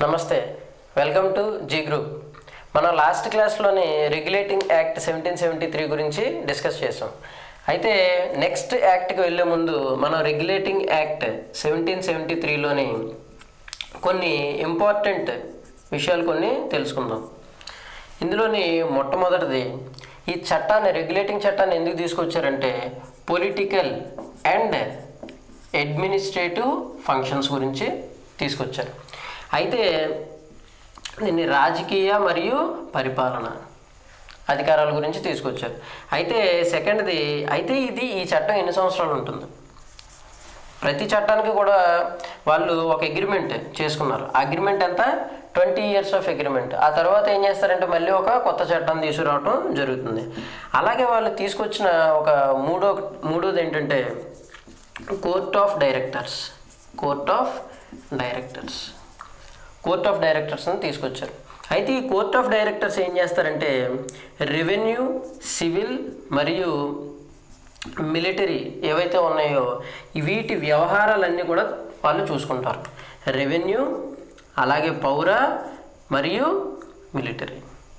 నమస్తే welcome to G group మనం last క్లాస్లోని regulating act seventeen seventy three గురించి డిస్కస్ చేసాం అయితే నెక్స్ట్ యాక్ట్కి వెళ్ళే ముందు మనం రెగ్యులేటింగ్ యాక్ట్ సెవెంటీన్ సెవెంటీ త్రీలోని కొన్ని ఇంపార్టెంట్ విషయాలు కొన్ని తెలుసుకుందాం ఇందులోని మొట్టమొదటిది ఈ చట్టాన్ని రెగ్యులేటింగ్ చట్టాన్ని ఎందుకు తీసుకొచ్చారంటే పొలిటికల్ అండ్ అడ్మినిస్ట్రేటివ్ ఫంక్షన్స్ గురించి తీసుకొచ్చారు అయితే దీన్ని రాజకీయ మరియు పరిపాలన అధికారాల గురించి తీసుకొచ్చారు అయితే సెకండ్ది అయితే ఇది ఈ చట్టం ఎన్ని సంవత్సరాలు ఉంటుంది ప్రతి చట్టానికి కూడా వాళ్ళు ఒక అగ్రిమెంట్ చేసుకున్నారు అగ్రిమెంట్ ఎంత ట్వంటీ ఇయర్స్ ఆఫ్ అగ్రిమెంట్ ఆ తర్వాత ఏం చేస్తారంటే మళ్ళీ ఒక కొత్త చట్టం తీసుకురావడం జరుగుతుంది అలాగే వాళ్ళు తీసుకొచ్చిన ఒక మూడో మూడోది ఏంటంటే court of directors court of directors court of డైరెక్టర్స్ని తీసుకొచ్చారు అయితే ఈ కోర్ట్ ఆఫ్ డైరెక్టర్స్ ఏం చేస్తారంటే రెవెన్యూ సివిల్ మరియు మిలిటరీ ఏవైతే ఉన్నాయో వీటి వ్యవహారాలన్నీ కూడా వాళ్ళు చూసుకుంటారు రెవెన్యూ అలాగే పౌర మరియు మిలిటరీ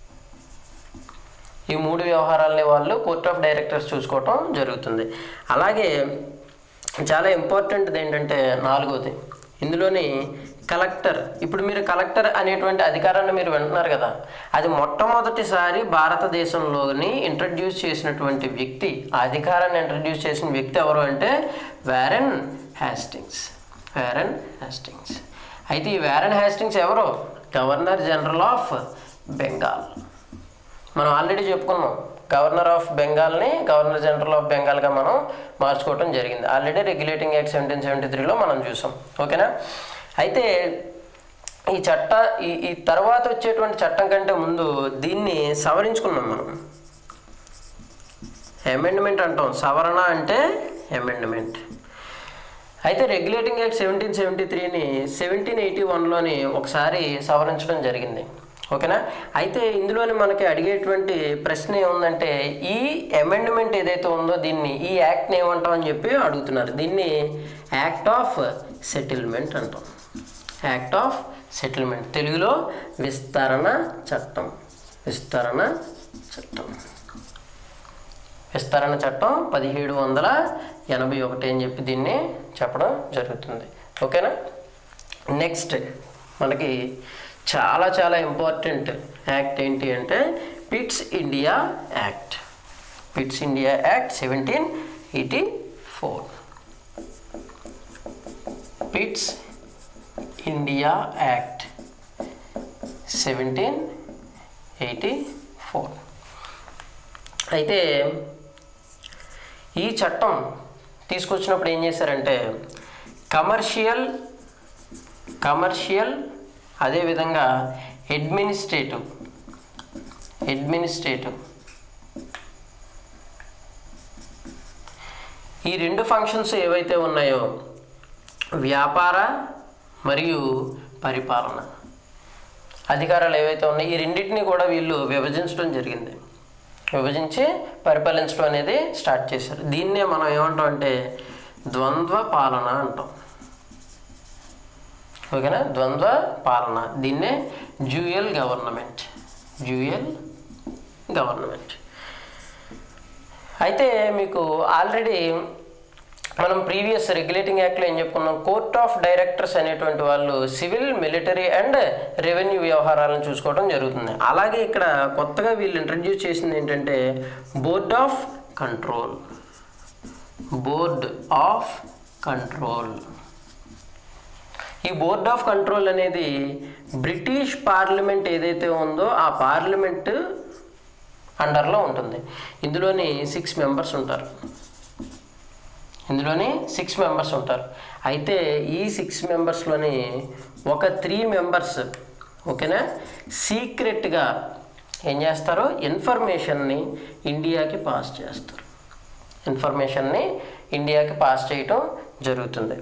ఈ మూడు వ్యవహారాలని వాళ్ళు కోర్ట్ ఆఫ్ డైరెక్టర్స్ చూసుకోవటం జరుగుతుంది అలాగే చాలా ఇంపార్టెంట్ది ఏంటంటే నాలుగోది ఇందులోని కలెక్టర్ ఇప్పుడు మీరు కలెక్టర్ అనేటువంటి అధికారాన్ని మీరు వింటున్నారు కదా అది మొట్టమొదటిసారి భారతదేశంలోని ఇంట్రడ్యూస్ చేసినటువంటి వ్యక్తి ఆ అధికారాన్ని ఇంట్రడ్యూస్ చేసిన వ్యక్తి ఎవరు అంటే వ్యారెన్ హ్యాస్టింగ్స్ వ్యారెన్ హ్యాస్టింగ్స్ అయితే ఈ వ్యారెన్ హ్యాస్టింగ్స్ ఎవరు గవర్నర్ జనరల్ ఆఫ్ బెంగాల్ మనం ఆల్రెడీ చెప్పుకున్నాం గవర్నర్ ఆఫ్ బెంగాల్ని గవర్నర్ జనరల్ ఆఫ్ బెంగాల్గా మనం మార్చుకోవటం జరిగింది already regulating act seventeen seventy త్రీలో మనం చూసాం ఓకేనా అయితే ఈ చట్ట ఈ ఈ తర్వాత వచ్చేటువంటి చట్టం కంటే ముందు దీన్ని సవరించుకున్నాం మనం అమెండ్మెంట్ అంటాం సవరణ అంటే అమెండ్మెంట్ అయితే రెగ్యులేటింగ్ యాక్ట్ సెవెంటీన్ సెవెంటీ త్రీని సెవెంటీన్ ఎయిటీ వన్లోని ఒకసారి సవరించడం జరిగింది ఓకేనా అయితే ఇందులోని మనకి అడిగేటువంటి ప్రశ్న ఏముందంటే ఈ అమెండ్మెంట్ ఏదైతే ఉందో దీన్ని ఈ యాక్ట్ని ఏమంటాం అని చెప్పి అడుగుతున్నారు దీన్ని యాక్ట్ ఆఫ్ సెటిల్మెంట్ అంటాం యాక్ట్ ఆఫ్ సెటిల్మెంట్ తెలుగులో విస్తరణ చట్టం విస్తరణ చట్టం విస్తరణ చట్టం పదిహేడు వందల ఎనభై ఒకటి అని చెప్పి దీన్ని చెప్పడం జరుగుతుంది ఓకేనా నెక్స్ట్ మనకి చాలా చాలా ఇంపార్టెంట్ యాక్ట్ ఏంటి అంటే Pitt's India act Pitt's India act seventeen eighty four Pitt's India act seventeen eighty four అయితే ఈ చట్టం తీసుకొచ్చినప్పుడు ఏం చేశారంటే కమర్షియల్ కమర్షియల్ అదేవిధంగా అడ్మినిస్ట్రేటివ్ అడ్మినిస్ట్రేటివ్ ఈ రెండు ఫంక్షన్స్ ఏవైతే ఉన్నాయో వ్యాపార మరియు పరిపాలన అధికారాలు ఏవైతే ఉన్నాయో ఈ రెండింటిని కూడా వీళ్ళు విభజించడం జరిగింది విభజించి పరిపాలించడం అనేది స్టార్ట్ చేశారు దీన్నే మనం ఏమంటాం అంటే ద్వంద్వ పాలన అంటాం ఓకేనా ద్వంద్వ పాలన దీన్నే జ్యూయల్ గవర్నమెంట్ జ్యూయల్ గవర్నమెంట్ అయితే మీకు ఆల్రెడీ మనం ప్రీవియస్ రెగ్యులేటింగ్ యాక్ట్లో ఏం చెప్పుకున్నాం కోర్ట్ ఆఫ్ డైరెక్టర్స్ అనేటువంటి వాళ్ళు సివిల్ మిలిటరీ అండ్ రెవెన్యూ వ్యవహారాలను చూసుకోవడం జరుగుతుంది అలాగే ఇక్కడ కొత్తగా వీళ్ళు ఇంట్రడ్యూస్ చేసింది ఏంటంటే board of control board of control ఈ బోర్డ్ ఆఫ్ కంట్రోల్ అనేది బ్రిటిష్ పార్లమెంట్ ఏదైతే ఉందో ఆ పార్లమెంట్ అండర్లో ఉంటుంది ఇందులోని సిక్స్ మెంబర్స్ ఉంటారు ఇందులోని సిక్స్ మెంబర్స్ ఉంటారు అయితే ఈ సిక్స్ మెంబర్స్లోని ఒక త్రీ మెంబర్స్ ఓకేనా సీక్రెట్గా ఏం చేస్తారు ఇన్ఫర్మేషన్ని ఇండియాకి పాస్ చేస్తారు ఇన్ఫర్మేషన్ని ఇండియాకి పాస్ చేయటం జరుగుతుంది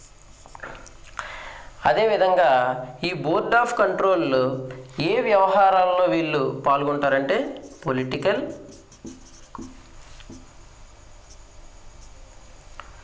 అదేవిధంగా ఈ బోర్డ్ ఆఫ్ కంట్రోల్ ఏ వ్యవహారాల్లో వీళ్ళు పాల్గొంటారంటే పొలిటికల్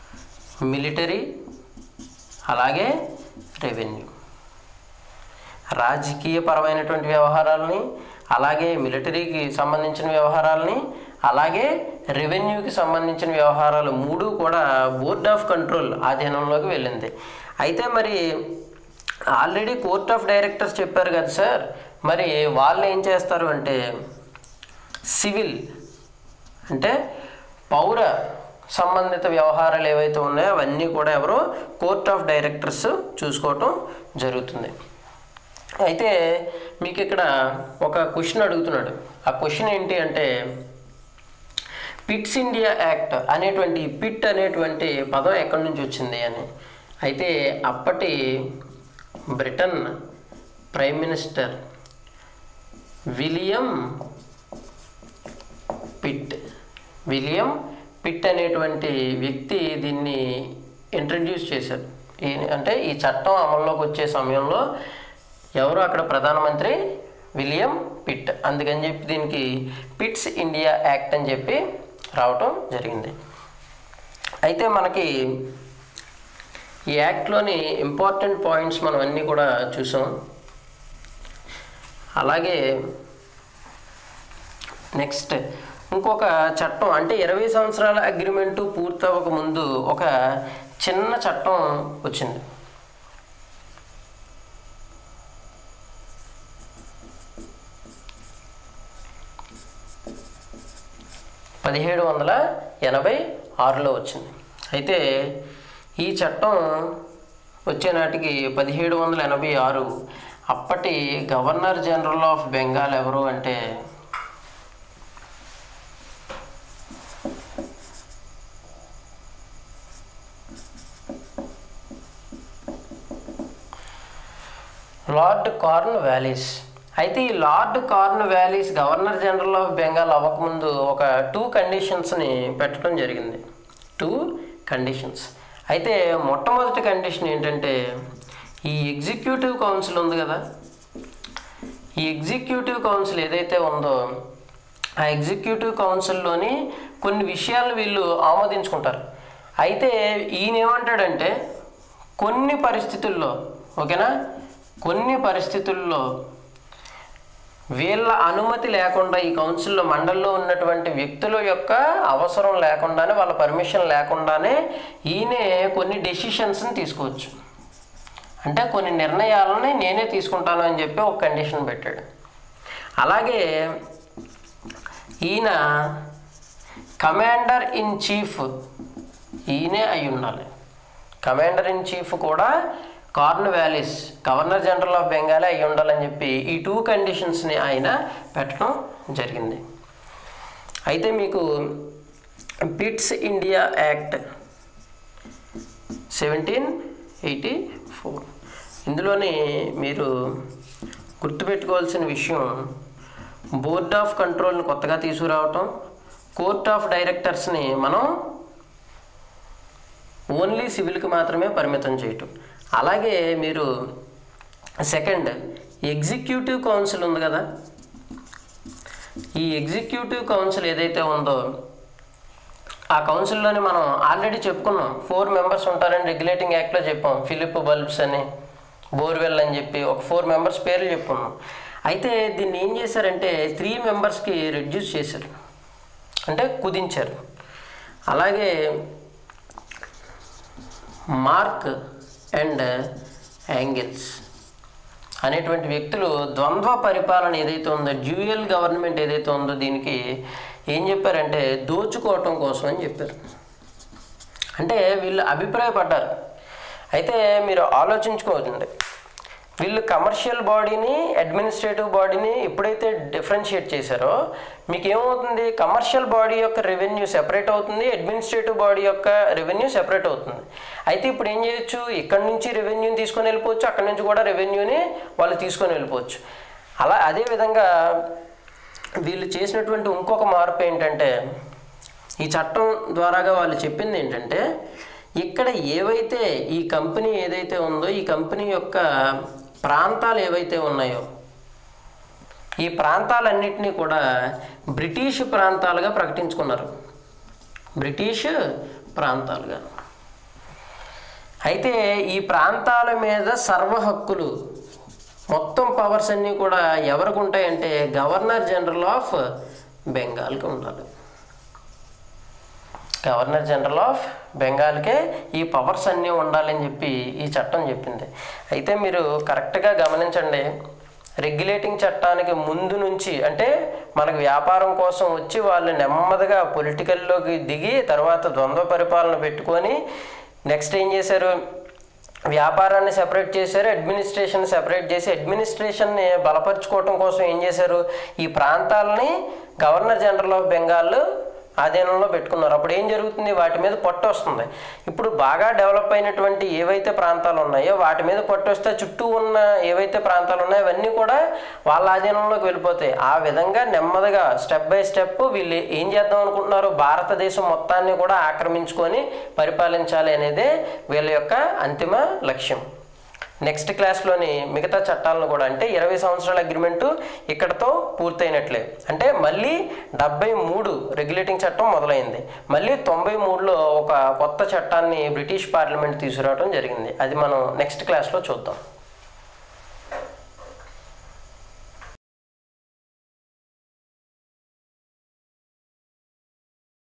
మిలిటరీ అలాగే రెవెన్యూ రాజకీయ పరమైనటువంటి వ్యవహారాలని అలాగే మిలిటరీకి సంబంధించిన వ్యవహారాలని అలాగే రెవెన్యూకి సంబంధించిన వ్యవహారాలు మూడు కూడా బోర్డ్ ఆఫ్ కంట్రోల్ ఆధీనంలోకి వెళ్ళింది అయితే మరి ఆల్రెడీ కోర్ట్ ఆఫ్ డైరెక్టర్స్ చెప్పారు కదా సార్ మరి వాళ్ళు ఏం చేస్తారు అంటే సివిల్ అంటే పౌర సంబంధిత వ్యవహారాలు ఏవైతే ఉన్నాయో అవన్నీ కూడా ఎవరు కోర్ట్ ఆఫ్ డైరెక్టర్స్ చూసుకోవటం జరుగుతుంది అయితే మీకు ఇక్కడ ఒక క్వశ్చన్ అడుగుతున్నాడు ఆ క్వశ్చన్ ఏంటి అంటే పిట్స్ ఇండియా యాక్ట్ అనేటువంటి పిట్ అనేటువంటి పదం ఎక్కడి నుంచి వచ్చింది అని అయితే అప్పటి Britain prime minister William Pitt William Pitt అనేటువంటి వ్యక్తి దీన్ని ఇంట్రడ్యూస్ చేశారు ఈ అంటే ఈ చట్టం అమల్లోకి వచ్చే సమయంలో ఎవరు అక్కడ ప్రధానమంత్రి విలియం పిట్ అందుకని చెప్పి దీనికి పిట్స్ ఇండియా యాక్ట్ అని చెప్పి రావటం జరిగింది అయితే మనకి ఈ యాక్ట్లోని ఇంపార్టెంట్ పాయింట్స్ మనం అన్నీ కూడా చూసాం అలాగే నెక్స్ట్ ఇంకొక చట్టం అంటే ఇరవై సంవత్సరాల అగ్రిమెంటు పూర్తవక ముందు ఒక చిన్న చట్టం వచ్చింది పదిహేడు వందల ఎనభై ఆరులో వచ్చింది అయితే ఈ చట్టం వచ్చే నాటికి పదిహేడు వందల ఎనభై ఆరు అప్పటి గవర్నర్ జనరల్ ఆఫ్ బెంగాల్ ఎవరు అంటే లార్డ్ కార్న్ వ్యాలీస్ అయితే ఈ lord Cornwallis governor general of Bengal అవ్వకముందు ఒక టూ కండిషన్స్ని పెట్టడం జరిగింది టూ కండిషన్స్ అయితే మొట్టమొదటి కండిషన్ ఏంటంటే ఈ ఎగ్జిక్యూటివ్ కౌన్సిల్ ఉంది కదా ఈ ఎగ్జిక్యూటివ్ కౌన్సిల్ ఏదైతే ఉందో ఆ ఎగ్జిక్యూటివ్ కౌన్సిల్లోని కొన్ని విషయాలు వీళ్ళు ఆమోదించుకుంటారు అయితే ఈయన ఏమంటాడంటే కొన్ని పరిస్థితుల్లో ఓకేనా కొన్ని పరిస్థితుల్లో వీళ్ళ అనుమతి లేకుండా ఈ కౌన్సిల్లో మండలిలో ఉన్నటువంటి వ్యక్తుల యొక్క అవసరం లేకుండానే వాళ్ళ పర్మిషన్ లేకుండానే ఈయనే కొన్ని డెసిషన్స్ని తీసుకోవచ్చు అంటే కొన్ని నిర్ణయాలని నేనే తీసుకుంటాను అని చెప్పి ఒక కండిషన్ పెట్టాడు అలాగే ఈయన కమాండర్ ఇన్ చీఫ్ ఈయనే అయి ఉండాలి కమాండర్ ఇన్ చీఫ్ కూడా Cornwallis governor general of బెంగాలే అయి ఉండాలని చెప్పి ఈ టూ కండిషన్స్ని ఆయన పెట్టడం జరిగింది అయితే మీకు Pitt's India act seventeen eighty four ఇందులోని మీరు గుర్తుపెట్టుకోవాల్సిన విషయం బోర్డ్ ఆఫ్ కంట్రోల్ని కొత్తగా తీసుకురావటం కోర్ట్ ఆఫ్ డైరెక్టర్స్ని మనం ఓన్లీ సివిల్కి మాత్రమే పరిమితం చేయటం అలాగే మీరు సెకండ్ ఎగ్జిక్యూటివ్ కౌన్సిల్ ఉంది కదా ఈ ఎగ్జిక్యూటివ్ కౌన్సిల్ ఏదైతే ఉందో ఆ కౌన్సిల్లోని మనం ఆల్రెడీ చెప్పుకున్నాం ఫోర్ మెంబర్స్ ఉంటారని రెగ్యులేటింగ్ యాక్ట్లో చెప్పాం ఫిలిప్ బల్బ్స్ అని బోర్వెల్ అని చెప్పి ఒక ఫోర్ మెంబర్స్ పేర్లు చెప్పుకున్నాం అయితే దీన్ని ఏం చేశారంటే త్రీ మెంబర్స్కి రెడ్యూస్ చేశారు అంటే కుదించారు అలాగే మార్క్ అండ్ యాంగిల్స్ అనేటువంటి వ్యక్తులు ద్వంద్వ పరిపాలన ఏదైతే ఉందో డ్యూయల్ గవర్నమెంట్ ఏదైతే ఉందో దీనికి ఏం చెప్పారంటే దోచుకోవటం కోసం అని చెప్పారు అంటే వీళ్ళు అభిప్రాయపడ్డారు అయితే మీరు ఆలోచించుకోవద్దండి వీళ్ళు కమర్షియల్ బాడీని అడ్మినిస్ట్రేటివ్ బాడీని ఎప్పుడైతే డిఫరెన్షియేట్ చేశారో మీకు ఏమవుతుంది కమర్షియల్ బాడీ యొక్క రెవెన్యూ సెపరేట్ అవుతుంది అడ్మినిస్ట్రేటివ్ బాడీ యొక్క రెవెన్యూ సెపరేట్ అవుతుంది అయితే ఇప్పుడు ఏం చేయొచ్చు ఇక్కడ నుంచి రెవెన్యూని తీసుకొని వెళ్ళిపోవచ్చు అక్కడ నుంచి కూడా రెవెన్యూని వాళ్ళు తీసుకొని వెళ్ళిపోవచ్చు అలా అదేవిధంగా వీళ్ళు చేసినటువంటి ఇంకొక మార్పు ఏంటంటే ఈ చట్టం ద్వారాగా వాళ్ళు చెప్పింది ఏంటంటే ఇక్కడ ఏవైతే ఈ కంపెనీ ఏదైతే ఉందో ఈ కంపెనీ యొక్క ప్రాంతాలు ఏవైతే ఉన్నాయో ఈ ప్రాంతాలన్నింటినీ కూడా బ్రిటిష్ ప్రాంతాలుగా ప్రకటించుకున్నారు బ్రిటిష్ ప్రాంతాలుగా అయితే ఈ ప్రాంతాల మీద సర్వ హక్కులు మొత్తం పవర్స్ అన్నీ కూడా ఎవరికి ఉంటాయంటే గవర్నర్ జనరల్ ఆఫ్ బెంగాల్కి ఉండాలి గవర్నర్ జనరల్ ఆఫ్ బెంగాల్కే ఈ పవర్స్ అన్నీ ఉండాలని చెప్పి ఈ చట్టం చెప్పింది అయితే మీరు కరెక్ట్గా గమనించండి రెగ్యులేటింగ్ చట్టానికి ముందు నుంచి అంటే మనకు వ్యాపారం కోసం వచ్చి వాళ్ళు నెమ్మదిగా పొలిటికల్లోకి దిగి తర్వాత ద్వంద్వ పరిపాలన పెట్టుకొని నెక్స్ట్ ఏం చేశారు వ్యాపారాన్ని సెపరేట్ చేశారు అడ్మినిస్ట్రేషన్ సెపరేట్ చేసి అడ్మినిస్ట్రేషన్ని బలపరుచుకోవటం కోసం ఏం చేశారు ఈ ప్రాంతాలని గవర్నర్ జనరల్ ఆఫ్ బెంగాల్ ఆధీనంలో పెట్టుకున్నారు అప్పుడు ఏం జరుగుతుంది వాటి మీద పట్టు వస్తుంది ఇప్పుడు బాగా డెవలప్ అయినటువంటి ఏవైతే ప్రాంతాలు ఉన్నాయో వాటి మీద పట్టు వస్తే చుట్టూ ఉన్న ఏవైతే ప్రాంతాలు ఉన్నాయో అవన్నీ కూడా వాళ్ళ ఆధీనంలోకి వెళ్ళిపోతాయి ఆ విధంగా నెమ్మదిగా స్టెప్ బై స్టెప్ వీళ్ళు ఏం చేద్దాం అనుకుంటున్నారు భారతదేశం మొత్తాన్ని కూడా ఆక్రమించుకొని పరిపాలించాలి అనేదే వీళ్ళ యొక్క అంతిమ లక్ష్యం నెక్స్ట్ క్లాస్లోని మిగతా చట్టాలను కూడా అంటే ఇరవై సంవత్సరాల అగ్రిమెంటు ఇక్కడతో పూర్తయినట్లే అంటే మళ్ళీ డెబ్బై మూడు రెగ్యులేటింగ్ చట్టం మొదలైంది మళ్ళీ తొంభై మూడులో ఒక కొత్త చట్టాన్ని బ్రిటిష్ పార్లమెంట్ తీసుకురావడం జరిగింది అది మనం నెక్స్ట్ క్లాస్లో చూద్దాం